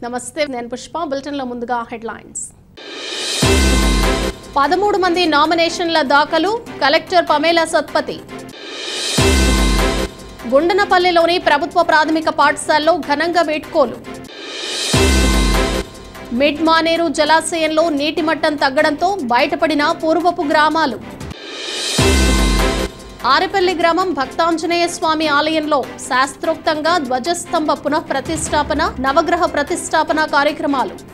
నమస్తే నేను పుష్ప బులెటిన్లో ముందుగా హెడ్లైన్స్ పదమూడు మంది నామినేషన్ల దాఖలు కలెక్టర్ పమేలా సత్పతి గుండనపల్లిలోని ప్రభుత్వ ప్రాథమిక పాఠశాలలో ఘనంగా వేట్కోలు మిడ్ మానేరు జలాశయంలో నీటి మట్టం తగ్గడంతో బయటపడిన పూర్వపు గ్రామాలు ఆరెపల్లి గ్రామం భక్తాంజనేయ స్వామి ఆలయంలో శాస్త్రోక్తంగా ధ్వజస్తంభ పునః ప్రతిష్టాపన నవగ్రహ ప్రతిష్టాపన కార్యక్రమాలు